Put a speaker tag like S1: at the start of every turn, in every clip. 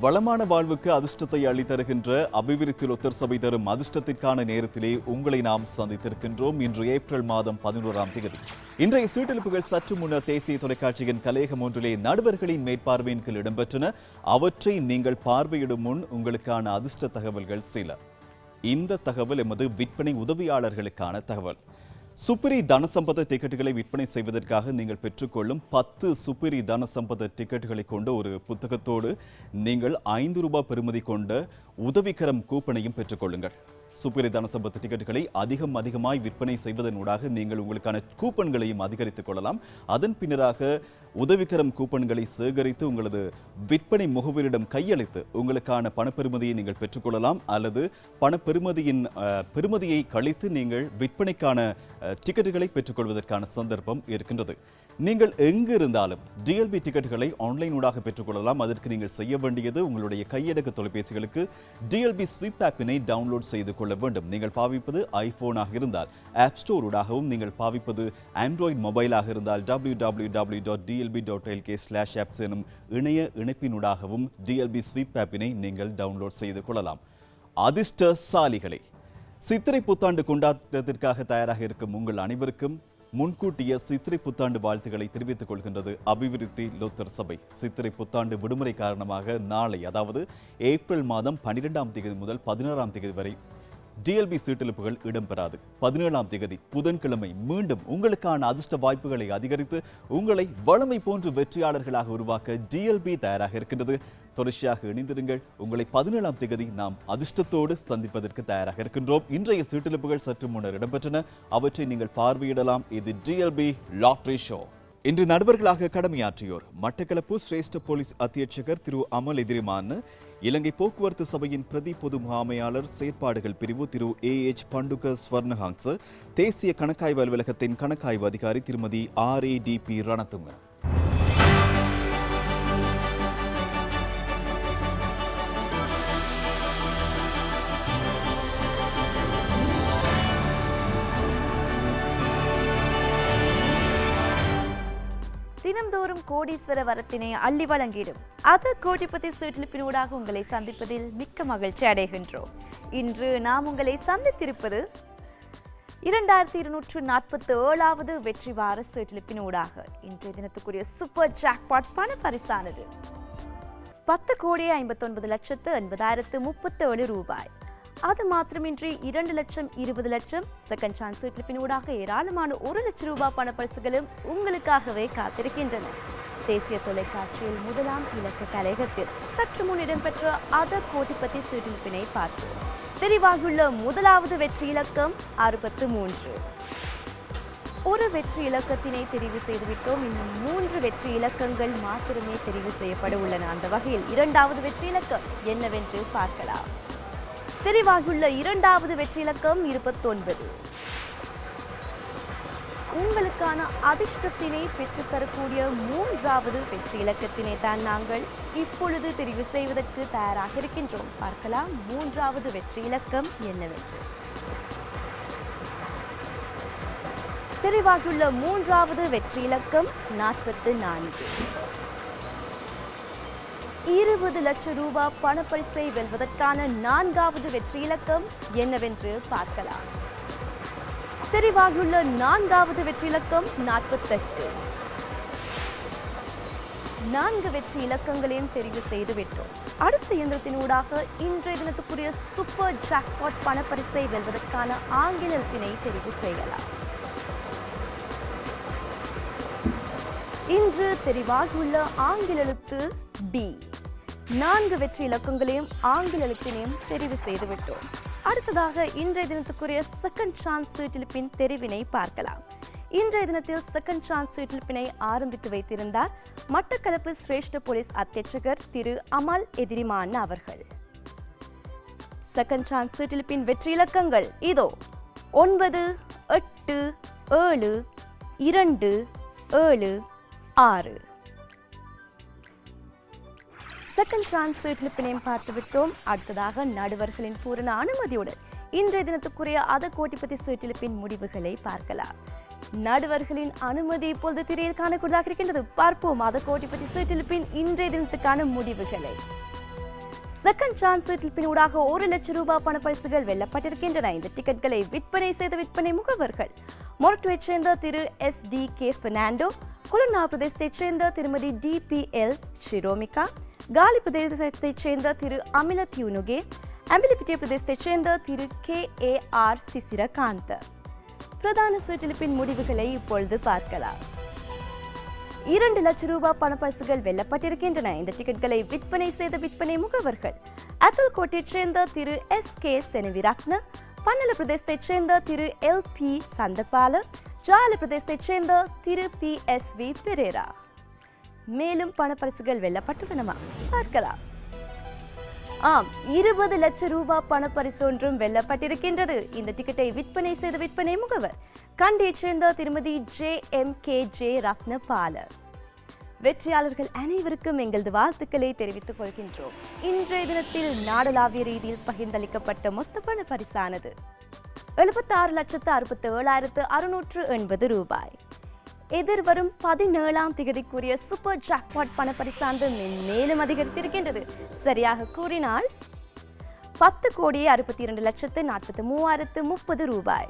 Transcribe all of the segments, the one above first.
S1: வளமான வாழ்வுக்கு அதிர்ஷ்டத்தை அள்ளித்தருகின்ற அபிவிருத்தி லொத்தர் சபை தரும் அதிர்ஷ்டத்திற்கான நேரத்திலே உங்களை நாம் சந்தித்திருக்கின்றோம் இன்று ஏப்ரல் மாதம் பதினோராம் தேதி இன்றைய சீட்டெழுப்புகள் சற்று முன்னர் தேசிய தொலைக்காட்சியின் கலையகம் ஒன்றிலே நடுவர்களின் மேற்பார்வையின் கீழ் இடம்பெற்றன அவற்றை நீங்கள் பார்வையிடும் முன் உங்களுக்கான அதிர்ஷ்ட தகவல்கள் சில இந்த தகவல் எமது விற்பனை உதவியாளர்களுக்கான தகவல் சுப்பிரி தனசம்பத டிக்கெட்டுகளை விற்பனை செய்வதற்காக நீங்கள் பெற்றுக்கொள்ளும் பத்து சுப்பிரி தனசம்பத டிக்கெட்டுகளை கொண்ட ஒரு புத்தகத்தோடு நீங்கள் ஐந்து ரூபாய் பெறுமதி கொண்ட உதவிக்கரம் கூப்பனையும் பெற்றுக்கொள்ளுங்கள் சுப்பிரி தனசம்பத்த டிக்கெட்டுகளை அதிகம் அதிகமாய் விற்பனை செய்வதனூடாக நீங்கள் உங்களுக்கான கூப்பன்களையும் அதிகரித்துக் கொள்ளலாம் அதன் பின்னராக உதவிக்கரம் கூப்பன்களை சேகரித்து உங்களது விற்பனை முகவரிடம் கையளித்து உங்களுக்கான பணப்பெறுமதியை நீங்கள் பெற்றுக்கொள்ளலாம் அல்லது பணப்பெறுமதியின் அஹ், பெறுமதியை கழித்து நீங்கள் விற்பனைக்கான அஹ், டிக்கெட்டுகளை பெற்றுக்கொள்வதற்கான சந்தர்ப்பம் இருக்கின்றது நீங்கள் எங்கு இருந்தாலும் டிஎல்பி டிக்கெட்டுகளை ஆன்லைன் ஊடாக பெற்றுக்கொள்ளலாம் அதற்கு நீங்கள் செய்ய வேண்டியது உங்களுடைய கையடக்க தொலைபேசிகளுக்கு டிஎல்பி ஸ்வீப் ஆப்பினை டவுன்லோட் செய்து கொள்ள வேண்டும் நீங்கள் பாவிப்பது ஐபோனாக இருந்தால் ஆப் ஸ்டோர் ஊடாகவும் நீங்கள் பாவிப்பது ஆண்ட்ராய்டு மொபைலாக இருந்தால் W W W dot DLB dot LK slash apps எனும் இணைய இணைப்பினூடாகவும் டிஎல்பி ஸ்வீப் ஆப்பினை நீங்கள் டவுன்லோட் செய்து கொள்ளலாம் அதிர்ஷ்டசாலிகளே சித்திரை புத்தாண்டு கொண்டாட்டத்திற்காக தயாராக இருக்கும் உங்கள் அனைவருக்கும் முன்கூட்டிய சித்திரை புத்தாண்டு வாழ்த்துக்களை தெரிவித்துக் கொள்கின்றது அபிவிருத்தி லோத்தர் சபை சித்திரை புத்தாண்டு விடுமுறை காரணமாக நாளை அதாவது ஏப்ரல் மாதம் பன்னிரெண்டாம் தேதி முதல் பதினாறாம் தேதி வரை டிஎல்பி சீட்டெழுப்புகள் இடம்பெறாது பதினேழாம் தேதி புதன்கிழமை மீண்டும் உங்களுக்கான அதிர்ஷ்ட வாய்ப்புகளை அதிகரித்து உங்களை வளமை போன்று வெற்றியாளர்களாக உருவாக்க டிஎல்பி தயாராக இருக்கின்றது தொடர்ச்சியாக இணைந்திருங்கள் உங்களை பதினேழாம் தேதி நாம் அதிர்ஷ்டத்தோடு சந்திப்பதற்கு தயாராக இருக்கின்றோம் இன்றைய சீட்டெழுப்புகள் சற்று முன்னர் இடம்பெற்றன அவற்றை நீங்கள் பார்வையிடலாம் இது டிஎல்பி லாட்ரி ஷோ இன்று நடுவர்களாக கடமையாற்றியோர் மட்டக்களப்பு சிரேஷ்ட போலீஸ் அத்தியட்சகர் திரு அமல் எதிரிமான் இலங்கை போக்குவரத்து சபையின் பிரதி பொது முகாமையாளர் செயற்பாடுகள் பிரிவு திரு ஏ எச் பண்டுக ஸ்வர்ணஹாங்ஸ் தேசிய கணக்காய்வு அலுவலகத்தின் கணக்காய்வு அதிகாரி திருமதி R A D P Ranatunga
S2: தினம்தோறும் கோடீஸ்வர வரத்தினை அள்ளி வழங்கிடும் அது கோடிபதி சீட்டிலிப்பினூடாக உங்களை சந்திப்பதில் மிக்க மகிழ்ச்சி அடைகின்றோம் இன்று நாம் உங்களை சந்தித்திருப்பது இரண்டாயிரத்தி இருநூற்று நாற்பத்தி ஏழாவது வெற்றி வார சீட்டிலிப்பினூடாக இன்றைய தினத்துக்குரிய சூப்பர் ஜாக்பாட் பண பரிசானது பத்து கோடி ஐம்பத்தொன்பது லட்சத்து எண்பதாயிரத்து முப்பத்தி ஏழு ரூபாய் அது மாத்திரமின்றி இரண்டு லட்சம் இருபது லட்சம் செகண்ட் சான்ஸ் கிளிப்பினூடாக ஏராளமான ஒரு லட்சம் ரூபாய் பண பரிசுகளும் உங்களுக்காகவே காத்திருக்கின்றன தேசிய தொலைக்காட்சியில் முதலாம் இலக்க கலையகத்தில் சற்று முன் இடம்பெற்ற அத கோடிப்பத்தி சீட்டிப்பினை பார்த்தோம் தெரிவாகியுள்ள முதலாவது வெற்றி இலக்கம் அறுபத்து மூன்று ஒரு வெற்றி இலக்கத்தினை தெரிவு செய்துவிட்டோம் இன்னும் மூன்று வெற்றி இலக்கங்கள் மாத்திரமே தெரிவு செய்யப்பட உள்ளன அந்த வகையில் இரண்டாவது வெற்றி இலக்கம் என்னவென்று பார்க்கலாம் தெரிவாகியுள்ள இரண்டாவது வெற்றி இலக்கம் இருபத்தொன்பது உங்களுக்கான அதிர்ஷ்டத்தினை பெற்றுத்தரக்கூடிய மூன்றாவது வெற்றி இலக்கத்தினை தான் நாங்கள் இப்பொழுது தெரிவு செய்வதற்கு தயாராக இருக்கின்றோம் பார்க்கலாம் மூன்றாவது வெற்றி இலக்கம் என்னவென்று தெரிவாகியுள்ள மூன்றாவது வெற்றி இலக்கம் நாற்பத்து நான்கு இருபது லட்சம் ரூபாய் பணப்பரிசை வெல்வதற்கான நான்காவது வெற்றி இலக்கம் என்னவென்று பார்க்கலாம் தெரிவாகியுள்ள நான்காவது வெற்றி இலக்கம் நாற்பத்தெட்டு நான்கு வெற்றி இலக்கங்களையும் தெரிவு செய்து விட்டோம் அடுத்த இயந்திரத்தினூடாக இன்றைய தினத்துக்குரிய சூப்பர் ஜாக்பாட் பணப்பரிசை வெல்வதற்கான ஆங்கிலத்தினை தெரிவு செய்யலாம் இன்று தெரிவாகியுள்ள ஆங்கில எழுத்து பி நான்கு வெற்றி இலக்கங்களையும் ஆங்கில எழுத்தினையும் தெரிவு செய்து விட்டோம் அடுத்ததாக இன்றைய தினத்துக்குரிய செகண்ட் சான்ஸ் சீட்டிலிப்பின் தெரிவினை பார்க்கலாம் இன்றைய தினத்தில் செகண்ட் சான்ஸ் சீட்டிலிப்பினை ஆரம்பித்து வைத்திருந்தார் மட்டக்களப்பு சிரேஷ்ட போலீஸ் அத்தியட்சகர் திரு அமல் எதிரிமான் அவர்கள் செகண்ட் சான்ஸ் சீட்டிலிப்பின் வெற்றி இலக்கங்கள் இதோ ஒன்பது எட்டு ஏழு இரண்டு ஏழு ஆறு செகண்ட் சான்ஸ் வீட்டிலிப்பினையும் பார்த்து விட்டோம் அடுத்ததாக நடுவர்களின் பூரண அனுமதியுடன் இன்றைய தினத்துக்குரிய அத கோட்டிப்பத்தி சீட்டிலிப்பின் முடிவுகளை பார்க்கலாம் நடுவர்களின் அனுமதி இப்பொழுது திரையில் காணக்கூடியதாக இருக்கின்றது பார்ப்போம் அத கோட்டிப்பத்தி சீட்டிலிப்பின் இன்றைய தினத்துக்கான முடிவுகளை செகண்ட் சான்ஸ் பின்னூடாக ஒரு லட்சம் ரூபாய் பணப்பரிசுகள் வெல்லப்பட்டிருக்கின்றன இந்த டிக்கெட்களை விற்பனை செய்த விற்பனை முகவர்கள் மொரட்டுவைச் சேர்ந்த திரு S D K Fernando Kuluna பிரதேசத்தைச் சேர்ந்த திருமதி டி பி எல் ஷிரோமிகா காலி பிரதேசத்தைச் சேர்ந்த திரு அமில தியூனுகே அம்பிலிபிட்டிய பிரதேசத்தைச் சேர்ந்த திரு கே ஏ ஆர் சிசிரகாந்த் பிரதான சீட்டெழுப்பின் முடிவுகளை இப்பொழுது பார்க்கலாம் இரண்டு லட்சம் ரூபாய் பணப்பரிசுகள் வெல்லப்பட்டிருக்கின்றன இந்த டிக்கெட்களை விற்பனை செய்த விற்பனை முகவர்கள் அத்தல்கோட்டைச் சேர்ந்த திரு எஸ் கே செனவிரத்ன பன்னல பிரதேசத்தைச் சேர்ந்த திரு எல் பி சந்தபால ஜால பிரதேசத்தைச் சேர்ந்த திரு பி எஸ் வி பெரேரா மேலும் பணப்பரிசுகள் வெல்லப்பட்டுள்ளனவா பார்க்கலாம் ஆம் இருபது லட்சம் ரூபாய் பணப்பரிசு ஒன்றும் வெல்லப்பட்டிருக்கின்றது இந்த டிக்கெட்டை விற்பனை செய்த விற்பனை முகவர் கண்டியைச் சேர்ந்த திருமதி J M K J Ratnapala வெற்றியாளர்கள் அனைவருக்கும் எங்களது வாழ்த்துக்களை தெரிவித்துக் கொள்கின்றோம் இன்றைய தினத்தில் நாடளாவிய ரீதியில் பகிர்ந்தளிக்கப்பட்ட மொத்த பண பரிசானது எழுபத்தாறு லட்சத்து அறுபத்தி ஏழாயிரத்து அறுநூற்று எண்பது ரூபாய் எதிர்வரும் பதினேழாம் திகதிக்குரிய சூப்பர் ஜாக்பாட் பணப்பரிசானது மேலும் அதிகரித்திருக்கின்றது சரியாக கூறினால் பத்து கோடியே அறுபத்தி இரண்டு லட்சத்து நாற்பத்தி மூவாயிரத்து முப்பது ரூபாய்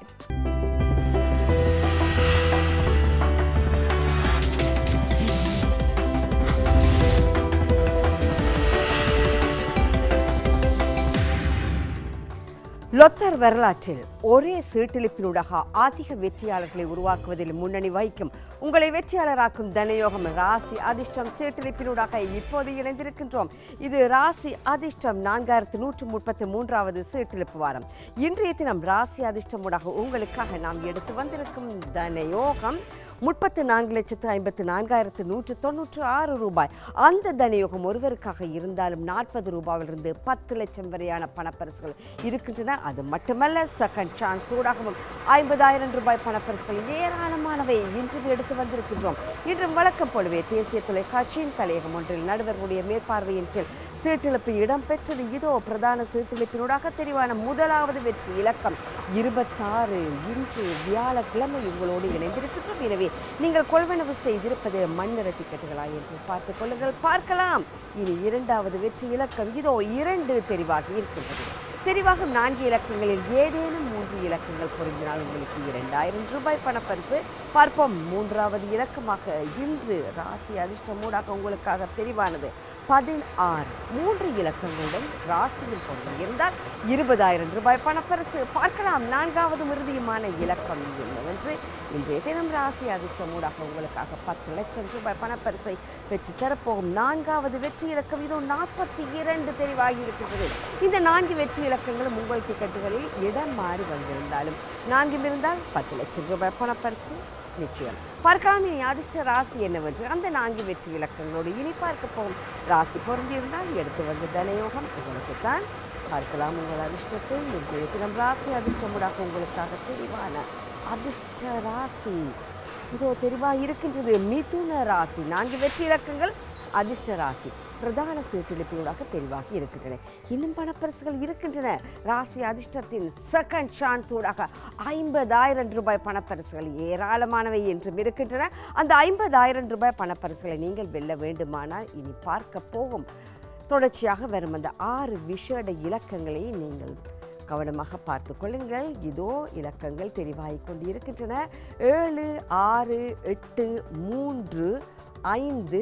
S3: லொத்தர் வரலாற்றில் ஒரே சீட்டிலிப்பினூடாக அதிக வெற்றியாளர்களை உருவாக்குவதில் முன்னணி வகிக்கும் உங்களை வெற்றியாளராக்கும் தனயோகம் ராசி அதிர்ஷ்டம் சீட்டிலிப்பினூடாக இப்போது இணைந்திருக்கின்றோம் இது ராசி அதிர்ஷ்டம் நான்காயிரத்து நூற்று முப்பத்து மூன்றாவது சீட்டிலிப்பு வாரம் இன்றைய தினம் ராசி அதிர்ஷ்டம் ஊடாக உங்களுக்காக நாம் எடுத்து வந்திருக்கும் தனயோகம் முப்பத்து நான்கு லட்சத்து ஐம்பத்து நான்காயிரத்து நூற்று தொண்ணூற்று ஆறு ரூபாய் அந்த தனயோகம் ஒருவருக்காக இருந்தாலும் நாற்பது ரூபாயிலிருந்து பத்து லட்சம் வரையான பணப்பரிசுகள் இருக்கின்றன அது மட்டுமல்ல செகண்ட் சான்ஸ் ஊடாகவும் ஐம்பதாயிரம் ரூபாய் பணப்பரிசுகள் ஏராளமானவை இன்று எடுத்து வந்திருக்கின்றோம் இன்றும் வழக்கம் போலவே தேசிய தொலைக்காட்சியின் கலையகம் ஒன்றில் நடுவர்களுடைய மேற்பார்வையின் கீழ் சீட்டிழப்பு இடம்பெற்றது இதோ பிரதான சீட்டிழப்பினூடாக தெரிவான முதலாவது வெற்றி இலக்கம் இருபத்தாறு இன்று வியாழக்கிழமை உங்களோடு இணைந்திருக்கின்றோம் எனவே நீங்கள் கொள்வனவு செய்திருப்பது மண்ணிற டிக்கெட்டுகளா என்று பார்த்துக் கொள்ளுங்கள் பார்க்கலாம் இனி இரண்டாவது வெற்றி இலக்கம் இதோ இரண்டு தெரிவாக இருக்கின்றது தெரிவாகும் நான்கு இலக்கங்களில் ஏதேனும் மூன்று இலக்கங்கள் பொருந்தினால் உங்களுக்கு இரண்டாயிரம் ரூபாய் பணப்பரிசு பார்ப்போம் மூன்றாவது இலக்கமாக இன்று ராசி அதிர்ஷ்டமூடாக உங்களுக்காக தெரிவானது பதினாறு மூன்று இலக்கங்களுடன் ராசியில் கொண்டு இருந்தால் இருபதாயிரம் ரூபாய் பணப்பரிசு பார்க்கலாம் நான்காவது இறுதியுமான இலக்கம் என்னவென்று இன்றைய தினம் ராசி அதிர்ஷ்டம் ஊடாக உங்களுக்காக பத்து லட்சம் ரூபாய் பணப்பரிசை பெற்று தரப்போகும் நான்காவது வெற்றி இலக்கம் இதோ நாற்பத்தி இரண்டு தெரிவாகி இருக்கின்றது இந்த நான்கு வெற்றி இலக்கங்களும் உங்கள் டிக்கெட்டுகளில் இடம் மாறி வந்திருந்தாலும் நான்கும் இருந்தால் பத்து லட்சம் ரூபாய் பணப்பரிசு நிச்சயம் பார்க்கலாம் இனி அதிர்ஷ்ட ராசி என்னவென்று அந்த நான்கு வெற்றி இலக்கங்களோடு இனி பார்க்க போகும் ராசி பொருந்தியிருந்தால் எடுத்து வந்த தனயோகம் உங்களுக்கு தான் பார்க்கலாம் உங்கள் அதிர்ஷ்டத்தை இன்றைய தினம் ராசி அதிர்ஷ்டமுடாக உங்களுக்காக தெளிவான அதிர்ஷ்ட ராசி இதோ தெளிவாக இருக்கின்றது மிதுன ராசி நான்கு வெற்றி இலக்கங்கள் அதிர்ஷ்ட ராசி பிரதான சீட்டிலிப்பினூடாக தெளிவாக இருக்கின்றன இன்னும் பணப்பரிசுகள் இருக்கின்றன ராசி அதிர்ஷ்டத்தின் செகண்ட் சான்ஸ் ஊடாக ஐம்பதாயிரம் ரூபாய் பணப்பரிசுகள் ஏராளமானவை என்றும் இருக்கின்றன அந்த ஐம்பதாயிரம் ரூபாய் பணப்பரிசுகளை நீங்கள் வெல்ல வேண்டுமானால் இனி பார்க்க போகும் தொடர்ச்சியாக வரும் அந்த ஆறு விஷேட இலக்கங்களை நீங்கள் கவனமாக பார்த்து கொள்ளுங்கள் இதோ இலக்கங்கள் தெரிவாகிக் கொண்டு இருக்கின்றன ஏழு ஆறு எட்டு மூன்று ஐந்து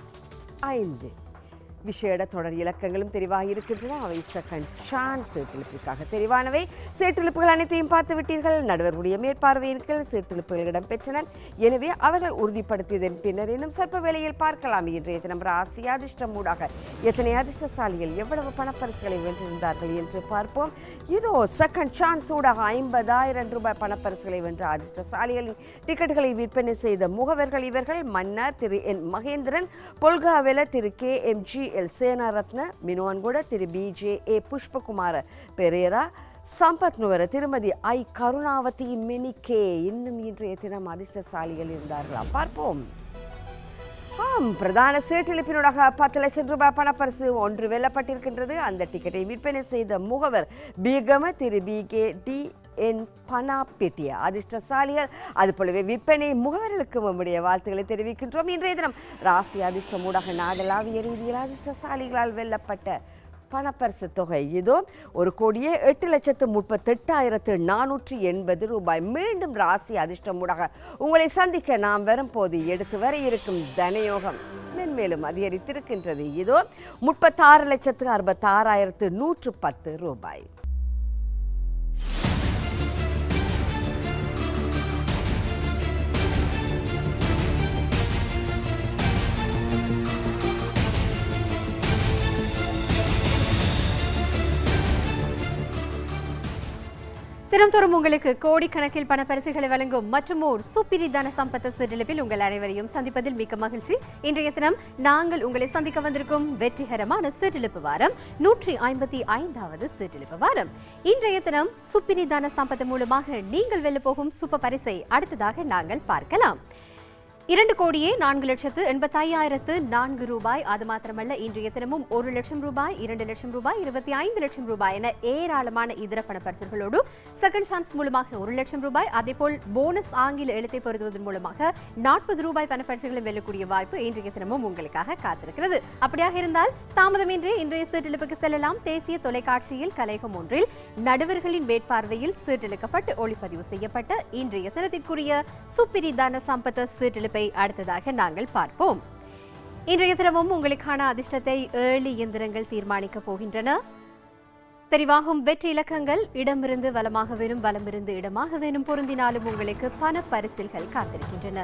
S3: ஐந்து விஷேட தொடர் இலக்கங்களும் தெரிவாக இருக்கின்றன அவை செகண்ட் சான்ஸ் சீட்டெழுப்பிற்காக தெரிவானவை சீட்டெழுப்புகள் அனைத்தையும் பார்த்து விட்டீர்கள் நடுவர்களுடைய மேற்பார்வையின் கீழ் சீட்டெழுப்புகள் இடம்பெற்றன எனவே அவர்கள் உறுதிப்படுத்தியதன் பின்னர் இன்னும் சொற்ப வேளையில் பார்க்கலாம் இன்றைய தினம் ராசி அதிர்ஷ்டம் ஊடாக எத்தனை அதிர்ஷ்டசாலிகள் எவ்வளவு பணப்பரிசுகளை வென்றிருந்தார்கள் என்று பார்ப்போம் இதோ செகண்ட் சான்ஸ் ஊடாக ஐம்பதாயிரம் ரூபாய் பணப்பரிசுகளை வென்ற அதிர்ஷ்டசாலிகளின் டிக்கெட்டுகளை விற்பனை செய்த முகவர்கள் இவர்கள் மன்னர் திரு என் மகேந்திரன் பொல்காவெல திரு K M G L Senarathna Minuwangoda திரு P J A Pushpakumara Perera Sampath Nuwara திருமதி ஐ கருணாவதி மெனிகே இன்னும் இன்றைய தினம் அதிர்ஷ்டசாலிகள் இருந்தார்களா பார்ப்போம் ஆம் பிரதான சீட்டிழப்பினூடாக பத்து லட்சம் ரூபாய் பணப்பரிசு ஒன்று வெல்லப்பட்டிருக்கின்றது அந்த டிக்கெட்டை விற்பனை செய்த முகவர் பீகம திரு P K D N Panapitiya அதிர்ஷ்டசாலிகள் அதுபோலவே விற்பனை முகவர்களுக்கு நம்முடைய வாழ்த்துக்களை தெரிவிக்கின்றோம் இன்றைய தினம் ராசி அதிர்ஷ்டம் ஊடாக நாடளாவிய ரீதியில் அதிர்ஷ்டசாலிகளால் வெல்லப்பட்ட பணப்பரிசு தொகை இதோ ஒரு கோடியே எட்டு லட்சத்து முப்பத்தெட்டாயிரத்து நானூற்றி எண்பது ரூபாய் மீண்டும் ராசி அதிர்ஷ்டமுடாக உங்களை சந்திக்க நாம் வரும்போது எடுத்து வர இருக்கும் தனயோகம் மென்மேலும் அதிகரித்திருக்கின்றது இதோ முப்பத்தாறு லட்சத்து அறுபத்தாறாயிரத்து நூற்று பத்து ரூபாய்
S4: தினம்தோறும் உங்களுக்கு கோடிக்கணக்கில் பணப்பரிசுகளை வழங்கும் மற்றும் ஓர் சுப்பிரி தன சம்பத்த சிற்றிலிப்பில் உங்கள் அனைவரையும் சந்திப்பதில் மிக்க மகிழ்ச்சி இன்றைய தினம் நாங்கள் உங்களை சந்திக்க வந்திருக்கும் வெற்றிகரமான சிற்றிலிப்பு வாரம் நூற்றி ஐம்பத்தி ஐந்தாவது சிற்றிலிப்பு வாரம் இன்றைய தினம் சுப்பிரி தன சம்பத்து மூலமாக நீங்கள் வெல்ல போகும் சுப்ப பரிசை அடுத்ததாக நாங்கள் பார்க்கலாம் இரண்டு கோடியே நான்கு லட்சத்து எண்பத்தையாயிரத்து நான்கு ரூபாய் அது மாத்திரமல்ல இன்றைய தினமும் ஒரு லட்சம் ரூபாய் இரண்டு லட்சம் ரூபாய் இருபத்தி ஐந்து லட்சம் ரூபாய் என ஏராளமான இதர பண பரிசுகளோடு செகண்ட் சான்ஸ் மூலமாக ஒரு லட்சம் ரூபாய் அதேபோல் போனஸ் ஆங்கில எழுத்தை பொருத்துவதன் மூலமாக நாற்பது ரூபாய் பணப்பரிசுகளை வெல்லக்கூடிய வாய்ப்பு இன்றைய தினமும் உங்களுக்காக காத்திருக்கிறது அப்படியாக இருந்தால் தாமதமின்றி இன்றைய சீட்டெழுப்புக்கு செல்லலாம் தேசிய தொலைக்காட்சியில் கலைகம் ஒன்றில் நடுவர்களின் மேற்பார்வையில் சீட்டெழுக்கப்பட்டு ஒளிப்பதிவு செய்யப்பட்ட இன்றைய தினத்திற்குரிய சுப்பிரி தான சம்பத்த சீட்டெழுப்பை அடுத்ததாக நாங்கள் பார்ப்போம் இன்றைய தினமும் உங்களுக்கான அதிர்ஷ்டத்தை ஏழு இயந்திரங்கள் தீர்மானிக்க போகின்றன தெரிவாகும் வெற்றி இலக்கங்கள் இடமிருந்து வலமாக வேணும் வலமிருந்து இடமாக வேணும் பொருந்தினாலும் உங்களுக்கு பண பரிசில்கள் காத்திருக்கின்றன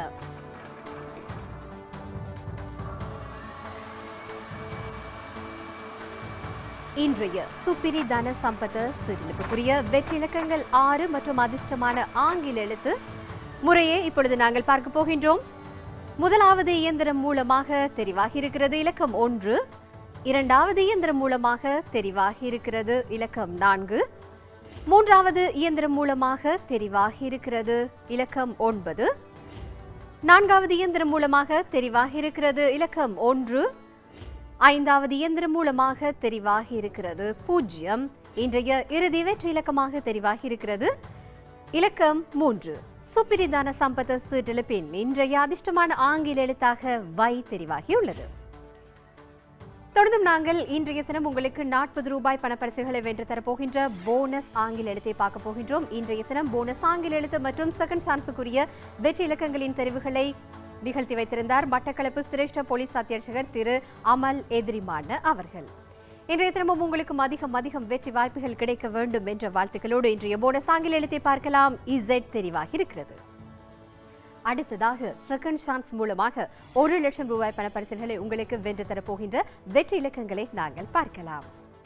S4: இன்றைய சுப்பிரி தன சம்பத சிறுலுக்குரிய வெற்றி இலக்கங்கள் ஆறு மற்றும் அதிர்ஷ்டமான ஆங்கில எழுத்து முறையே இப்பொழுது நாங்கள் பார்க்க போகின்றோம் முதலாவது இயந்திரம் மூலமாக தெரிவாகி இருக்கிறது இலக்கம் ஒன்று இரண்டாவது இயந்திரம் மூலமாக தெரிவாகி இருக்கிறது இலக்கம் நான்கு மூன்றாவது இயந்திரம் மூலமாக தெரிவாகி இருக்கிறது இலக்கம் ஒன்பது நான்காவது இயந்திரம் மூலமாக தெரிவாகி இருக்கிறது இலக்கம் ஒன்று ஐந்தாவது இயந்திரம் மூலமாக தெரிவாகி இருக்கிறது பூஜ்ஜியம் இன்றைய இறுதி வெற்றி இலக்கமாக தெரிவாகி இருக்கிறது இலக்கம் மூன்று சுப்பிரிதான சம்பத சீட்டெழுப்பின் இன்றைய அதிர்ஷ்டமான ஆங்கில எழுத்தாக வை தெரிவாகியுள்ளது தொடர்ந்தும் நாங்கள் இன்றைய தினம் உங்களுக்கு நாற்பது ரூபாய் பணப்பரிசுகளை வென்று தரப்போகின்ற போனஸ் ஆங்கில எழுத்தை பார்க்க போகின்றோம் இன்றைய தினம் போனஸ் ஆங்கில எழுத்து மற்றும் செகண்ட் சான்ஸுக்குரிய வெற்றி இலக்கங்களின் தெரிவுகளை நிகழ்த்தி வைத்திருந்தார் மட்டக்களப்பு சிரேஷ்ட போலீஸ் அத்தியட்சகர் திரு அமல் எதிரிமான அவர்கள் இன்றைய தினமும் உங்களுக்கும் அதிகம் அதிகம் வெற்றி வாய்ப்புகள் கிடைக்க வேண்டும் என்ற வாழ்த்துக்களோடு இன்றைய போனஸ் ஆங்கில எழுத்தை பார்க்கலாம் இசட் தெரிவாகி இருக்கிறது அடுத்ததாக செகண்ட் சான்ஸ் மூலமாக ஒரு லட்சம் ரூபாய் பணப்பரிசுகளை உங்களுக்கு வென்று தரப்போகின்ற வெற்றி இலக்கங்களை நாங்கள் பார்க்கலாம்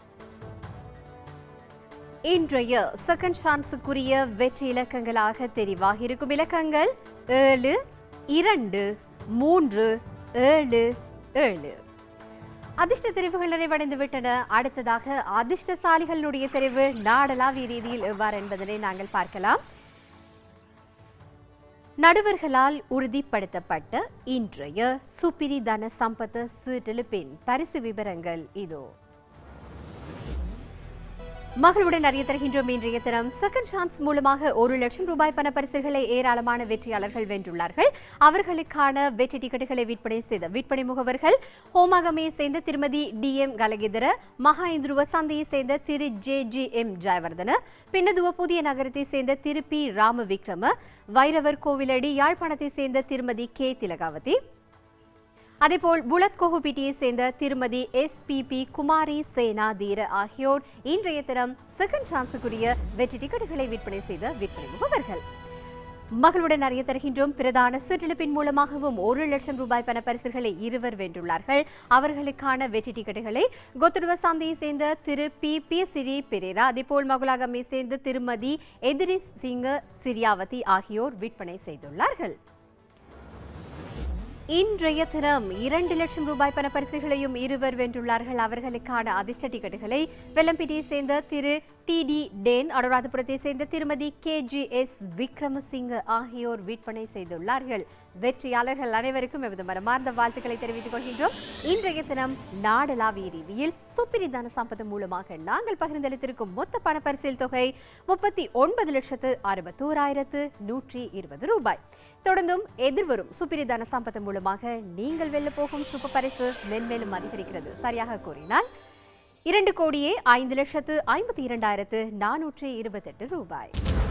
S4: இன்றைய செகண்ட் சான்ஸுக்குரிய வெற்றி இலக்கங்களாக தெரிவாகி இருக்கும் இலக்கங்கள் ஏழு இரண்டு மூன்று ஏழு ஏழு அதிர்ஷ்ட தெரிவுகள் நிறைவடைந்து விட்டன அடுத்ததாக அதிர்ஷ்டசாலிகளுடைய தெரிவு நாடளாவிய ரீதியில் எவ்வாறு என்பதனை நாங்கள் பார்க்கலாம் நடுவர்களால் உறுதிப்படுத்தப்பட்ட இன்றைய சுப்பிரி தன சம்பத்த சீட்டெழுப்பின் பரிசு விவரங்கள் இதோ மகளுடன் அறிய தருகின்றோம் இன்றைய தினம் செகண்ட் சான்ஸ் மூலமாக ஒரு லட்சம் ரூபாய் பண பரிசுகளை ஏராளமான வெற்றியாளர்கள் வென்றுள்ளார்கள் அவர்களுக்கான வெற்றி டிக்கெட்டுகளை விற்பனை செய்த விற்பனை முகவர்கள் ஹோமாகமையை சேர்ந்த திருமதி டி எம் கலகிதர மகா இந்துருவ சந்தையை சேர்ந்த திரு J G M Jayawardena Pinnaduwa புதிய நகரத்தை சேர்ந்த திரு பி ராம விக்ரம வைரவர் கோவிலடி யாழ்ப்பாணத்தை சேர்ந்த திருமதி கே திலகாவதி அதேபோல் புலத் கோஹுபிட்டியை சேர்ந்த திருமதி S P P Kumari Senadheera ஆகியோர் இன்றைய தினம் செகண்ட் சான்ஸுக்குரிய வெற்றி டிக்கெட்டுகளை விற்பனை செய்த விற்பனை முகவர்கள் மகளுடன் அறிய தருகின்றோம் பிரதான சிற்றிழப்பின் மூலமாகவும் ஒரு லட்சம் ரூபாய் பண பரிசுகளை இருவர் வென்றுள்ளார்கள் அவர்களுக்கான வெற்றி டிக்கெட்டுகளை கொத்துடுவ சந்தையை சேர்ந்த திரு பி பி சிறி பெரேரா அதேபோல் மகுலாகமை சேர்ந்த திருமதி எதிரி சிங்க சிரியாவதி ஆகியோர் விற்பனை செய்துள்ளார்கள் இன்றைய தினம் இரண்டு லட்சம் ரூபாய் பண பரிசுகளையும் இருவர் வென்றுள்ளார்கள் அவர்களுக்கான அதிர்ஷ்ட டிக்கெட்டுகளை வெள்ளம்பிட்டியை சேர்ந்த திரு டி டி டேன் அனுராதபுரத்தை சேர்ந்த திருமதி கே ஜி எஸ் விக்ரமசிங்க ஆகியோர் விற்பனை செய்துள்ளார்கள் வெற்றியாளர்கள் அனைவருக்கும் எமது மனமார்ந்த வாழ்த்துக்களை தெரிவித்துக் கொள்கின்றோம் இன்றைய தினம் நாடளாவிய ரீதியில் சுப்பிரிதான சம்பதம் மூலமாக நாங்கள் பகிர்ந்தளித்திருக்கும் மொத்த பணப்பரிசில் தொகை முப்பத்தி ஒன்பது லட்சத்து அறுபத்தோராயிரத்து நூற்றி இருபது ரூபாய் தொடர்ந்தும் எதிர்வரும் சுப்பிரிதான சம்பதம் மூலமாக நீங்கள் வெல்ல போகும் சுப்ப பரிசு மென்மேலும் அதிகரிக்கிறது சரியாக கூறினால் இரண்டு கோடியே ஐந்து லட்சத்து ஐம்பத்தி இரண்டாயிரத்து நானூற்று இருபத்தெட்டு ரூபாய்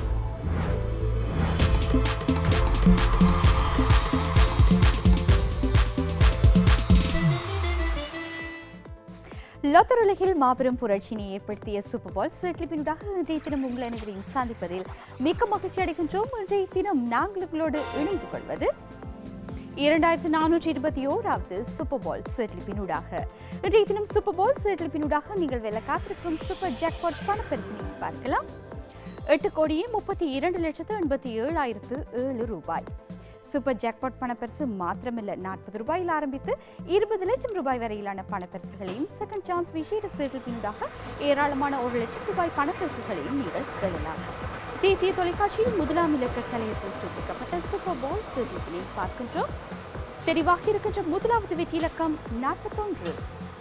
S2: லொத்தர் உலகில் மாபெரும் புரட்சியினை ஏற்படுத்திய சூப்பர் பால் சீட்லிப்பினூடாக இன்றைய தினம் உங்கள் அனைவரையும் சந்திப்பதில் மிக்க மகிழ்ச்சி அடைகின்றோம் இன்றைய தினம் நாங்கள் உங்களோடு இணைந்து கொள்வது இரண்டாயிரத்து நானூற்றி இருபத்தி ஓராவது சூப்பர் பால் சீட்லிப்பினூடாக இன்றைய தினம் சூப்பர் பால் சீட்லிப்பினூடாக நீங்கள் வெல்ல காத்திருக்கும் சூப்பர் ஜாக்பாட் பணப்பரிசினை பார்க்கலாம் எட்டு கோடியே முப்பத்தி இரண்டு லட்சத்து எண்பத்தி ஏழாயிரத்து ஏழு ரூபாய் சூப்பர் ஜாக்பாட் பணப்பரிசு மாத்திரமில்ல நாற்பது ரூபாயில் ஆரம்பித்து இருபது லட்சம் ரூபாய் வரையிலான பணப்பரிசுகளையும் செகண்ட் சான்ஸ் விசேட சீட்டிற்காக ஏராளமான ஒரு லட்சம் ரூபாய் பணப்பரிசுகளையும் நீங்கள் பெறலாம் தேசிய தொலைக்காட்சியில் முதலாம் இலக்க கலையத்தில் சேர்க்கப்பட்ட சூப்பர் பால் சீட்டினை பார்க்கின்றோம் தெரிவாக இருக்கின்ற முதலாவது வெற்றி இலக்கம் நாற்பத்தொன்று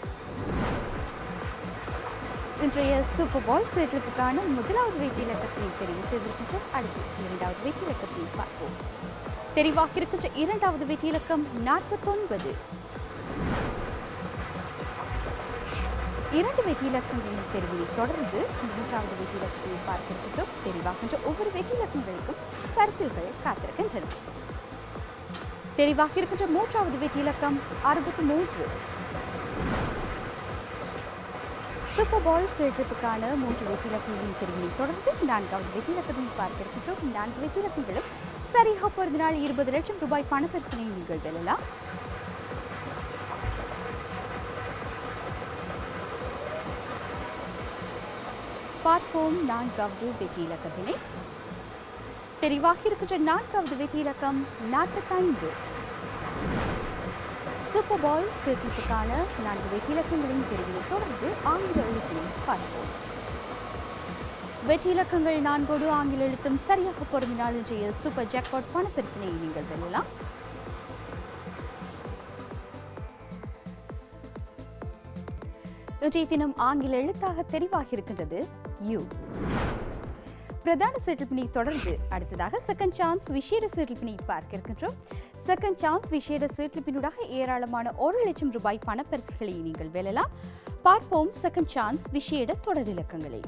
S2: இன்றைய சூப்பர் பால் சீட்டிற்கான முதலாவது வெற்றி இலக்கத்தை தெரிவு செய்திருக்கின்றோம் அடுத்து இரண்டாவது வெற்றி இலக்கத்தை பார்ப்போம் தெரிவாக இருக்கின்ற இரண்டாவது வெற்றி இலக்கம் நாற்பத்தொன்பது இரண்டு வெற்றி இலக்கங்களின் தெரிவினை தொடர்ந்து மூன்றாவது வெற்றி இலக்கத்தை பார்க்க இருக்கின்றோம் தெரிவாகின்ற ஒவ்வொரு வெற்றி இலக்கங்களுக்கும் பரிசில்கள் காத்திருக்கின்றன தெரிவாக இருக்கின்ற மூன்றாவது வெற்றி இலக்கம் அறுபத்தி மூன்று சூப்பர் பால் சேர்க்கத்துக்கான மூன்று வெற்றி இலக்கங்களின் தெரிவினை தொடர்ந்து நான்காவது வெற்றி இலக்கத்தையும் பார்க்க இருக்கின்றோம் நான்கு வெற்றி இலக்கங்களும் சரியாக பொருந்தினால் இருபது லட்சம் ரூபாய் பணப்பரிசனை நீங்கள் வெல்லலாம் பார்ப்போம் நான்காவது வெற்றி இலக்கத்தினை தெரிவாக இருக்கின்ற நான்காவது வெற்றி இலக்கம் நாற்பத்தைந்து சூப்பர் பால் சேர்க்கத்துக்கான நான்கு வெற்றி இலக்கங்களின் தெரிவினை தொடர்ந்து ஆங்கில எழுத்தினை பார்ப்போம் வெற்றி இலக்கங்கள் நான்கோடு ஆங்கில எழுத்தும் சரியாக பொருந்தினால் இன்றைய சூப்பர் ஜாக்பாட் பணப்பரிசனை நீங்கள் வெல்லலாம் இன்றைய தினம் ஆங்கில எழுத்தாக தெரிவாகி இருக்கின்றது யூ பிரதான செட்டில்பினை தொடர்ந்து அடுத்ததாக செகண்ட் சான்ஸ் விசேட செட்டில்பினை பார்க்க இருக்கின்றோம் செகண்ட் சான்ஸ் விசேட செட்டில்பினூடாக ஏராளமான ஒரு லட்சம் ரூபாய் பணப்பரிசுகளை நீங்கள் வெல்லலாம் பார்ப்போம் செகண்ட் சான்ஸ் விசேட தொடர் இலக்கங்களை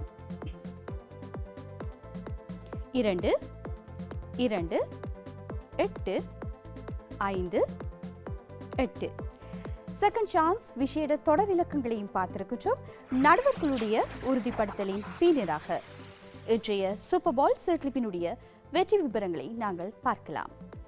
S2: இரண்டு இரண்டு எட்டு ஐந்து எட்டு செகண்ட் சான்ஸ் விசேட தொடர் இலக்கங்களையும் பார்த்திருக்கின்றோம் நடுவர்களுடைய உறுதிப்படுத்தலின் பின்னராக இன்றைய சூப்பர் பால் சர்க்கிளிப்பினுடைய வெற்றி விவரங்களை நாங்கள் பார்க்கலாம்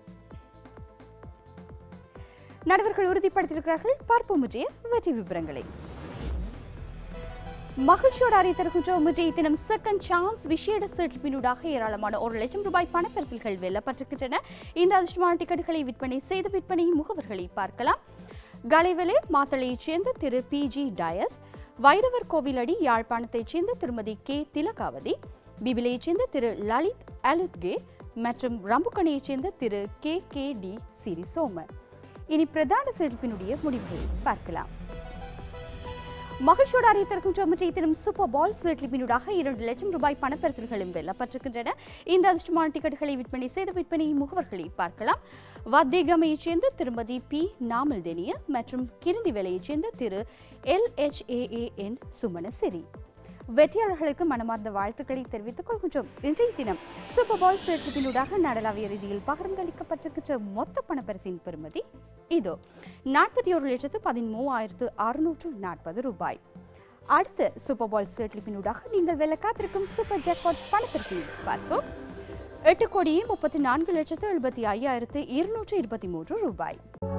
S2: நடுவர்கள் உறுதிப்படுத்தியிருக்கிறார்கள் பார்ப்போம் இன்றைய வெற்றி விவரங்களை மகிழ்ச்சியோடு அறிவித்திருக்கின்றோம் இன்றைய தினம் செகண்ட் சான்ஸ் விசேட செட்டில்பினூடாக ஏராளமான ஒரு லட்சம் ரூபாய் பணப்பரிசில்கள் வெல்லப்பட்டிருக்கின்றன இந்த அதிர்ஷ்டமான டிக்கெட்டுகளை விற்பனை செய்த விற்பனை முகவர்களை பார்க்கலாம் கலைவலே மாத்தளையைச் சேர்ந்த திரு பி ஜி டயஸ் வைரவர் கோவிலடி யாழ்ப்பாணத்தைச் சேர்ந்த திருமதி கே திலகாவதி பிபிலையைச் சேர்ந்த திரு லலித் அலுத்கே மற்றும் ரம்புக்கணையைச் சேர்ந்த திரு கே கே டி சிறிசோம இனி பிரதான செழிப்பினுடைய முடிவுகளை பார்க்கலாம் மகிழ்ச்சியோடு அறிவித்திருக்கின்ற இன்றைய தினம் சூப்பர் பால் செட்டிலிப்பினூடாக இரண்டு லட்சம் ரூபாய் பணப்பரிசல்களும் வெல்லப்பட்டிருக்கின்றன இந்த அதிர்ஷ்டமான டிக்கெட்டுகளை விற்பனை செய்த விற்பனை முகவர்களை பார்க்கலாம் வத்தேகமையைச் சேர்ந்த திருமதி பி நாமல் தெனிய மற்றும் கிருந்தி வேலையைச் சேர்ந்த திரு எல் எச் ஏஎன் சுமனசிரி வெற்றியாளர்களுக்கு மனமார்ந்த வாழ்த்துக்களை தெரிவித்துக் கொள்கின்றோம் இன்றைய தினம் சூப்பர் பால் செட்டிலிப்பினூடாக நடலாவிய ரீதியில் பகிர்ந்தளிக்கப்பட்டிருக்கின்ற மொத்த பணப்பரிசின் பெறுமதி இதோ நாற்பத்தி ஒரு லட்சத்து பதிமூவாயிரத்து அறுநூற்று நாற்பது ரூபாய் அடுத்த சூப்பர் பால் செட்டிலிப்பினூடாக நீங்கள் வெல்ல காத்திருக்கும் சூப்பர் ஜாக்பாட் பணத்திற்கு பார்ப்போம் எட்டு கோடியே முப்பத்தி நான்கு லட்சத்து எழுபத்தி ஐயாயிரத்து இருநூற்று இருபத்தி மூன்று ரூபாய்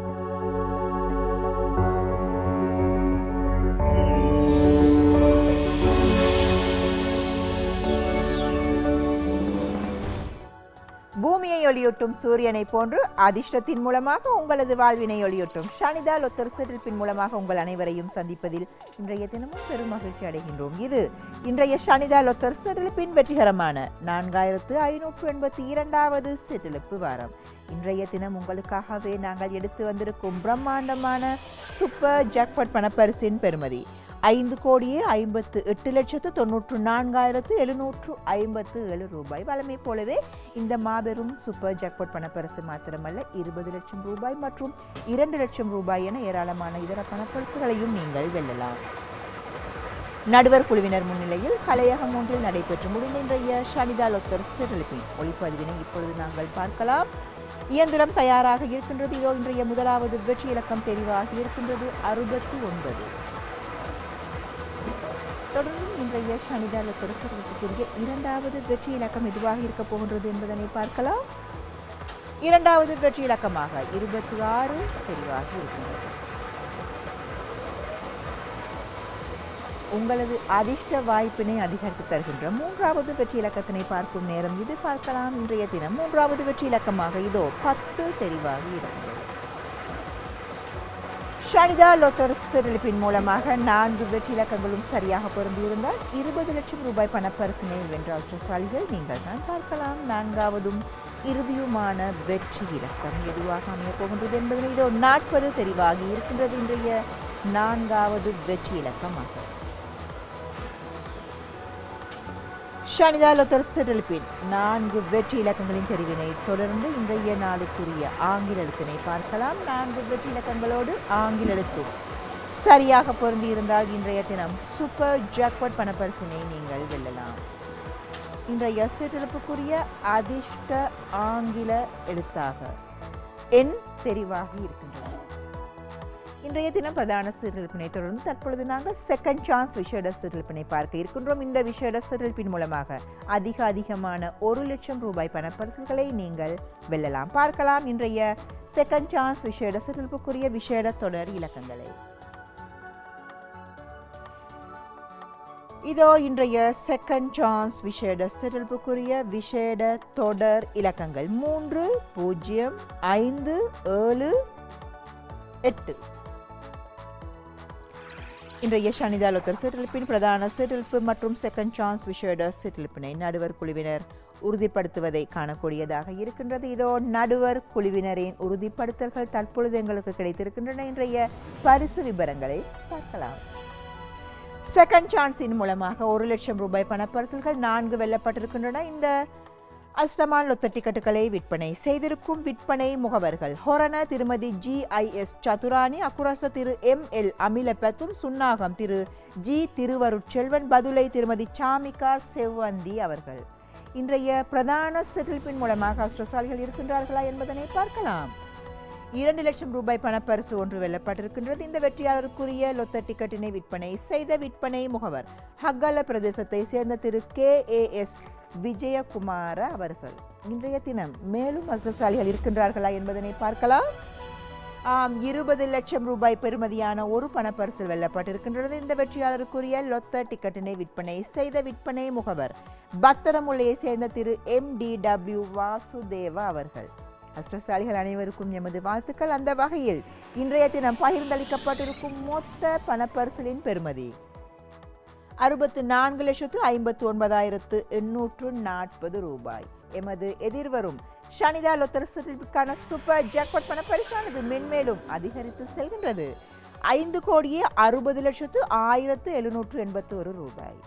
S5: பூமியை ஒளியூட்டும் சூரியனை போன்று அதிர்ஷ்டத்தின் மூலமாக உங்களது வாழ்வினை ஒளியூட்டும் ஷனிதா லொத்தர் செட்டில்பின் மூலமாக உங்கள் அனைவரையும் சந்திப்பதில் இன்றைய தினமும் பெரும் மகிழ்ச்சி அடைகின்றோம் இது இன்றைய ஷனிதா லொத்தர் செட்டில்பின் வெற்றிகரமான நான்காயிரத்து ஐநூற்று எண்பத்தி இரண்டாவது செட்டிலிப்பு வாரம் இன்றைய தினம் உங்களுக்காகவே நாங்கள் எடுத்து வந்திருக்கும் பிரம்மாண்டமான சூப்பர் ஜாக்பாட் பணப்பரிசின் பெறுமதி ஐந்து கோடியே ஐம்பத்து எட்டு லட்சத்து தொண்ணூற்று நான்காயிரத்து எழுநூற்று ஐம்பத்து ஏழு ரூபாய் வழமை போலவே இந்த மாபெரும் சூப்பர் ஜாக்பாட் பணப்பரிசு மாத்திரமல்ல இருபது லட்சம் ரூபாய் மற்றும் இரண்டு லட்சம் ரூபாய் என ஏராளமான இதர பணப்பரிசுகளையும் நீங்கள் வெல்லலாம் நடுவர் குழுவினர் முன்னிலையில் கலையகம் ஒன்றில் நடைபெற்று முடிந்த இன்றைய ஷனிதா லொத்தர் சிறலிப்பின் ஒளிப்பதிவினை இப்பொழுது நாங்கள் பார்க்கலாம் இயந்திரம் தயாராக இருக்கின்றது இதோ இன்றைய முதலாவது வெற்றி இலக்கம் தெரிவாகி இருக்கின்றது அறுபத்தி ஒன்பது தொடர்ந்து இன்றைய ஷனிதா லொத்தர் சிறலிப்புக்குரிய இரண்டாவது வெற்றி இலக்கம் எதுவாக இருக்கப் போகின்றது என்பதனை பார்க்கலாம் இரண்டாவது வெற்றி இலக்கமாக இருபத்தி ஆறு தெரிவாகி இருக்கின்றது உங்களது அதிர்ஷ்ட வாய்ப்பினை அதிகரித்து தருகின்ற மூன்றாவது வெற்றி இலக்கத்தினை பார்க்கும் நேரம் இது பார்க்கலாம் இன்றைய தினம் மூன்றாவது வெற்றி இலக்கமாக இதோ பத்து தெரிவாகி இருக்கிறது ஷனிதா லோத்தர் சிறலிப்பின் மூலமாக நான்கு வெற்றி இலக்கங்களும் சரியாக பொருந்தியிருந்தால் இருபது லட்சம் ரூபாய் பணப்பரிசினை வென்ற அதிர்ஷ்டசாலிகள் நீங்கள் தான் பார்க்கலாம் நான்காவதும் இறுதியுமான வெற்றி இலக்கம் எதுவாக அமையப் போகின்றது என்பதனை இதோ நாற்பது தெரிவாகி இருக்கின்றது இன்றைய நான்காவது வெற்றி இலக்கமாக ஷனிதா லொத்தர் சிறலிப்பின் நான்கு வெற்றி இலக்கங்களின் தெரிவினை தொடர்ந்து இன்றைய நாளுக்குரிய ஆங்கில எழுத்தினை பார்க்கலாம் நான்கு வெற்றி இலக்கங்களோடு ஆங்கில எழுத்தும் சரியாக பொருந்தி இருந்தால் இன்றைய தினம் சூப்பர் ஜாக்பாட் பணப்பரிசினை நீங்கள் வெல்லலாம் இன்றைய சிற்றிழப்புக்குரிய அதிர்ஷ்ட ஆங்கில எழுத்தாக எண் தெரிவாக இருக்கின்றன இன்றைய தினம் பிரதான சிறுப்பினை தொடர்ந்து தற்பொழுது நாங்கள் செகண்ட் சான்ஸ் விஷேட சிறுப்பினை பார்க்க இருக்கின்றோம் இந்த விஷேட சிறுப்பின் மூலமாக அதிக அதிகமான ஒரு லட்சம் ரூபாய் பணப்பரிசுகளை நீங்கள் வெல்லலாம் பார்க்கலாம் இன்றைய செகண்ட் சான்ஸ் விஷேட சிறுப்புக்குரிய விஷேட தொடர் இலக்கங்களை இதோ இன்றைய செகண்ட் சான்ஸ் விஷேட சிறப்புக்குரிய விஷேட தொடர் இலக்கங்கள் மூன்று பூஜ்ஜியம் ஐந்து ஏழு எட்டு இன்றைய சனிதாலோத்தர் சிற்றிழப்பின் பிரதான சிற்றிழப்பு மற்றும் செகண்ட் சான்ஸ் விஷேட சிற்றிழப்பினை நடுவர் குழுவினர் உறுதிப்படுத்துவதை காணக்கூடியதாக இருக்கின்றது இதோ நடுவர் குழுவினரின் உறுதிப்படுத்தல்கள் தற்பொழுது எங்களுக்கு கிடைத்திருக்கின்றன இன்றைய பரிசு விவரங்களை பார்க்கலாம் செகண்ட் சான்ஸின் மூலமாக ஒரு லட்சம் ரூபாய் பணப்பரிசல்கள் நான்கு வெல்லப்பட்டிருக்கின்றன இந்த அஸ்டமான் லொத்த டிக்கெட்டுகளை விற்பனை செய்திருக்கும் விற்பனை முகவர்கள் ஹொரண திருமதி G I S Chathurani Akuressa திரு எம் எல் அமிலபத்தும் சுன்னாகம் திரு ஜி திருவருட்செல்வன் பதுளை திருமதி சாமிகா செவ்வந்தி அவர்கள் இன்றைய பிரதான செட்டில்பின் மூலமாக அஸ்ட்ரசாலிகள் இருக்கின்றார்களா என்பதனை பார்க்கலாம் இரண்டு லட்சம் ரூபாய் பணப்பரிசு ஒன்று வெல்லப்பட்டிருக்கின்றது இந்த வெற்றியாளருக்குரிய லொத்த டிக்கெட்டினை விற்பனை செய்த விற்பனை முகவர் ஹக்கல பிரதேசத்தை சேர்ந்த திரு கே ஏ எஸ் விஜயகுமார அவர்கள் இன்றைய தினம் மேலும் அதிர்ஷ்டசாலிகள் இருக்கின்றார்களா என்பதனை பார்க்கலாம் ஆம் இருபது லட்சம் ரூபாய் பெறுமதியான ஒரு பணப்பரிசு வெல்லப்பட்டிருக்கின்றது இந்த வெற்றியாளருக்குரிய லொத்த டிக்கெட்டினை விற்பனை செய்த விற்பனை முகவர் பத்திரமுல்லையை சேர்ந்த திரு எம் டி டபிள்யூ வாசுதேவா அவர்கள் அஷ்டசாலிகள் அனைவருக்கும் எமது வாழ்த்துக்கள் அந்த வகையில் இன்றைய தினம் பகிர்ந்தளிக்கப்பட்டிருக்கும் மொத்த பணப்பரிசலின் பெறுமதி அறுபத்து நான்கு லட்சத்து ஐம்பத்து ஒன்பதாயிரத்து எண்ணூற்று நாற்பது ரூபாய் எமது எதிர்வரும் ஷனிதா லொத்தரசுக்கான சூப்பர் ஜாக்பாட் பண பரிசானது மென்மேலும் அதிகரித்து செல்கின்றது ஐந்து கோடியே அறுபது லட்சத்து ஆயிரத்து எழுநூற்று எண்பத்தி ஒரு ரூபாய்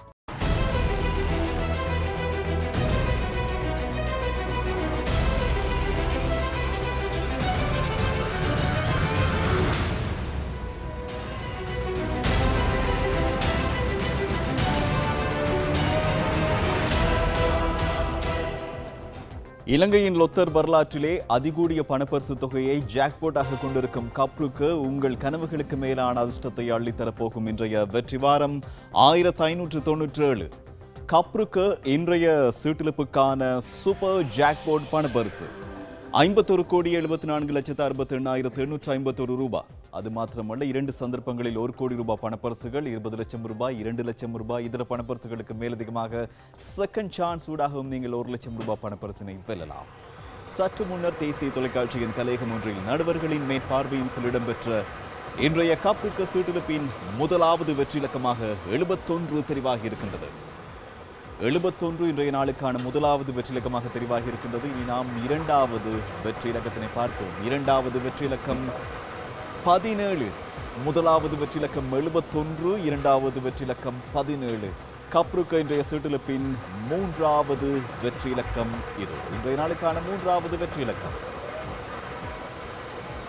S1: இலங்கையின் லொத்தர் வரலாற்றிலே அதிகூடிய பணப்பரிசு தொகையை ஜாக்போட்டாக கொண்டிருக்கும் கப்ருக்கு உங்கள் கனவுகளுக்கு மேலான அதிர்ஷ்டத்தை அள்ளித்தரப்போகும் இன்றைய வெற்றி வாரம் ஆயிரத்து ஐநூற்று தொன்னூற்றி ஏழு கப்ருக்கு இன்றைய சீட்டிழப்புக்கான சூப்பர் ஜாக்போட் பணப்பரிசு ஐம்பத்தொரு கோடி எழுபத்தி நான்கு லட்சத்து அறுபத்தி எண்ணாயிரத்து எண்ணூற்று ஐம்பத்தொரு ரூபாய் அது மாத்திரமல்ல இரண்டு சந்தர்ப்பங்களில் ஒரு கோடி ரூபாய் பணப்பரிசுகள் இருபது லட்சம் ரூபாய் இரண்டு லட்சம் ரூபாய் இதர பணப்பரிசுகளுக்கு மேலதிகமாக செகண்ட் சான்ஸ் ஊடாகவும் நீங்கள் ஒரு லட்சம் ரூபாய் பணப்பரிசினை வெல்லலாம் சற்று முன்னர் தேசிய தொலைக்காட்சியின் கலையகம் ஒன்றில் நடுவர்களின் மேற்பார்வையின் கீழ் இடம்பெற்ற இன்றைய கப்புக்கு சீட்டிழப்பின் முதலாவது வெற்றி இலக்கமாக எழுபத்தொன்று தெரிவாகி இருக்கின்றது எழுபத்தொன்று இன்றைய நாளுக்கான முதலாவது வெற்றி இலக்கமாக தெரிவாகி இருக்கின்றது இனி நாம் இரண்டாவது வெற்றி இலக்கத்தினை பார்ப்போம் இரண்டாவது வெற்றி இலக்கம் பதினேழு முதலாவது வெற்றி இலக்கம் எழுபத்தொன்று இரண்டாவது வெற்றி இலக்கம் பதினேழு கப்ருக்கு இன்றைய சீட்டிழப்பின் மூன்றாவது வெற்றி இலக்கம் இது இன்றைய நாளுக்கான மூன்றாவது வெற்றி இலக்கம்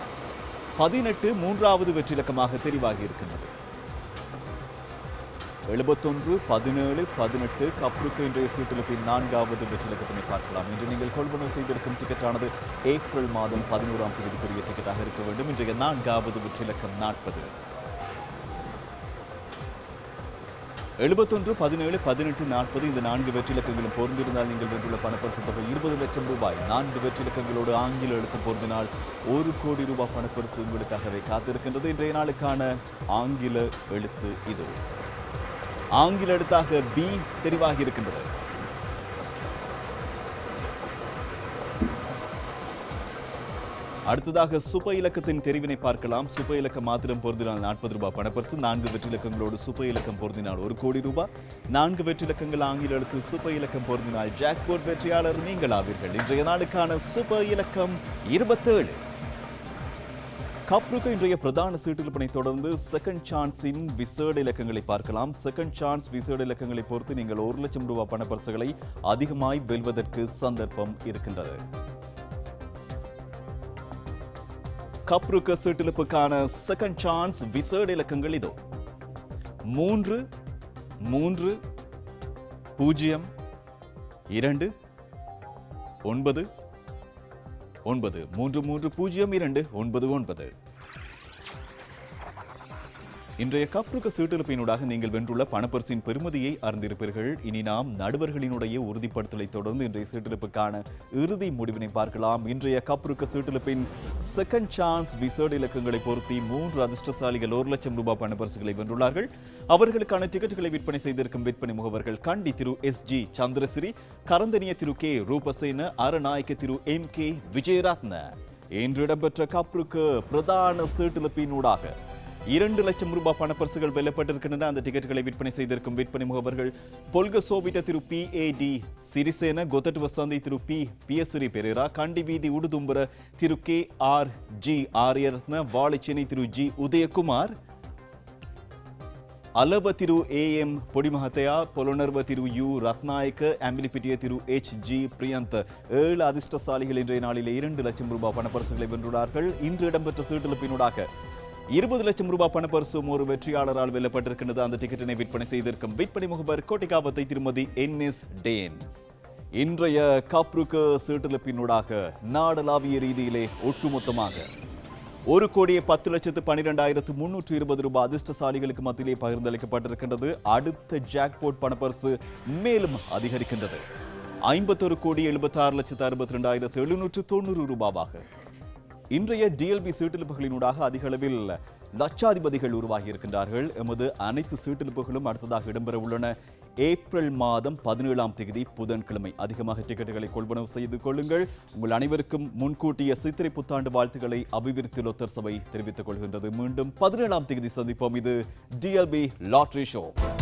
S1: பதினெட்டு மூன்றாவது வெற்றி இலக்கமாக தெரிவாகி இருக்கின்றது எழுபத்தொன்று பதினேழு பதினெட்டு கப்ருக்கு இன்றைய சீட்டிலிப்பின் நான்காவது வெற்றிலக்கத்தினை பார்க்கலாம் இன்று நீங்கள் கொள்வனவு செய்திருக்கும் டிக்கெட்டானது ஏப்ரல் மாதம் பதினோராம் தேதிக்குரிய டிக்கெட்டாக இருக்க வேண்டும் இன்றைய நான்காவது வெற்றிலக்கம் நாற்பது எழுபத்தொன்று பதினேழு பதினெட்டு நாற்பது இந்த நான்கு வெற்றிலக்கங்களும் பொருந்திருந்தால் நீங்கள் வென்றுள்ள பணப்பரிசு தொகை இருபது லட்சம் ரூபாய் நான்கு வெற்றிலக்கங்களோடு ஆங்கில எழுத்து பொருந்தினால் ஒரு கோடி ரூபாய் பணப்பரிசு உங்களுக்காகவே காத்திருக்கின்றது இன்றைய நாளுக்கான ஆங்கில எழுத்து இது ஆங்கில எழுத்தாக பி தெரிவாகி இருக்கின்றது அடுத்ததாக சுப இலக்கத்தின் தெரிவினை பார்க்கலாம் சுப இலக்கம் மாத்திரம் பொருந்தினால் நாற்பது ரூபாய் பணப்பரிசு நான்கு வெற்றிலக்கங்களோடு சுப இலக்கம் பொருந்தினால் ஒரு கோடி ரூபாய் நான்கு வெற்றிலக்கங்கள் ஆங்கில எழுத்து சுப இலக்கம் பொருந்தினால் ஜாக்போர்ட் வெற்றியாளர் நீங்கள் ஆவீர்கள் இன்றைய நாளுக்கான சுப இலக்கம் இருபத்தேழு கப்ருக்கு இன்றைய பிரதான சீட்டிலிப்பனை தொடர்ந்து செகண்ட் சான்ஸின் விசேட இலக்கங்களை பார்க்கலாம் செகண்ட் சான்ஸ் விசேட இலக்கங்களை பொறுத்து நீங்கள் ஒரு லட்சம் ரூபாய் பணப்பரிசுகளை அதிகமாய் வெல்வதற்கு சந்தர்ப்பம் இருக்கின்றது கப்ருக்கு சீட்டிலிப்புக்கான செகண்ட் சான்ஸ் விசேட இலக்கங்கள் இதோ மூன்று மூன்று பூஜ்ஜியம் இரண்டு ஒன்பது ஒன்பது மூன்று மூன்று பூஜ்ஜியம் இரண்டு ஒன்பது ஒன்பது இன்றைய கப்ருக்க சீட்டிருப்பினூடாக நீங்கள் வென்றுள்ள பணப்பரிசின் பெருமதியை அறிந்திருப்பீர்கள் இனி நாம் நடுவர்களினுடைய உறுதிப்படுத்தலை தொடர்ந்து இன்றைய சீட்டிருப்புக்கான இறுதி முடிவினை பார்க்கலாம் இன்றைய கப்ருக்க சீட்டிருப்பின் செகண்ட் சான்ஸ் விசேட இலக்கங்களை பொருத்தி மூன்று அதிர்ஷ்டசாலிகள் ஒரு லட்சம் ரூபாய் பணப்பரிசுகளை வென்றுள்ளார்கள் அவர்களுக்கான டிக்கெட்டுகளை விற்பனை செய்திருக்கும் விற்பனை முகவர்கள் கண்டி திரு எஸ் ஜி சந்திரசிறி கரந்தனிய திரு கே ரூபசேன அரநாயக்க திரு எம் கே விஜயரத்ன இன்று இடம்பெற்ற கப்ருக்கு பிரதான சீட்டிலிப்பினூடாக இரண்டு லட்சம் ரூபாய் பணப்பரிசுகள் வெல்லப்பட்டிருக்கின்றன அந்த டிக்கெட்டுகளை விற்பனை செய்திருக்கும் விற்பனை முகவர்கள் பொல்க சோபிட்ட திரு P A D Sirisena Kottattu Vasanthi திரு பி பியசுரி பெரேரா கண்டி வீதி உடுதும்புர திரு K R G Ariyaratne Valaichchenai திரு ஜி உதயகுமார் ಅಲವ ತಿರು ಎ ಎಂ ಪೊಡಿಮಹತೆಯ ಪೊಲೊನರ್ವ ತಿರು ಯು ரத்நாயக்க ஆம்பிலிபிட்டிய திரு எச் ஜி பிரியந்த் ஏழு அதிர்ஷ்டசாலிகள் இன்றைய நாளிலே இரண்டு லட்சம் ரூபாய் பணப்பரிசுகளை வென்றுள்ளார்கள் இன்று இடம்பெற்ற சீட்டிழப்பினூடாக இருபது லட்சம் ரூபாய் பணப்பரிசும் ஒரு வெற்றியாளரால் வெல்லப்பட்டிருக்கின்றது அந்த டிக்கெட்டினை விற்பனை செய்திருக்கும் விற்பனை முகவர் கோட்டிகாவத்தை திருமதி என் எஸ் டேன் இன்றைய காப்ருக்கு சீட்டிழப்பினூடாக நாடளாவிய ரீதியிலே ஒட்டுமொத்தமாக ஒரு கோடியே பத்து லட்சத்து பன்னிரெண்டாயிரத்து முன்னூற்று இருபது ரூபாய் அதிர்ஷ்டசாலிகளுக்கு மத்தியிலே பகிர்ந்தளிக்கப்பட்டிருக்கின்றது அடுத்த ஜாக்போட் பணப்பரிசு மேலும் அதிகரிக்கின்றது ஐம்பத்தொரு கோடி எழுபத்தாறு லட்சத்து அறுபத்தி ரெண்டாயிரத்து எழுநூற்று தொண்ணூறு ரூபாவாக இன்றைய டிஎல்பி சீட்டிலிப்புகளினூடாக அதிக அளவில் லட்சாதிபதிகள் உருவாகி இருக்கின்றார்கள் எமது அனைத்து சீட்டிலிப்புகளும் அடுத்ததாக இடம்பெற உள்ளன ஏப்ரல் மாதம் பதினேழாம் தேதி புதன்கிழமை அதிகமாக டிக்கெட்டுகளை கொள்வனவு செய்து கொள்ளுங்கள் உங்கள் அனைவருக்கும் முன்கூட்டிய சித்திரை புத்தாண்டு வாழ்த்துக்களை அபிவிருத்தி லொத்தர் சபை தெரிவித்துக் கொள்கின்றது மீண்டும் பதினேழாம் தேதி சந்திப்போம் இது டிஎல்பி லாட்ரி ஷோ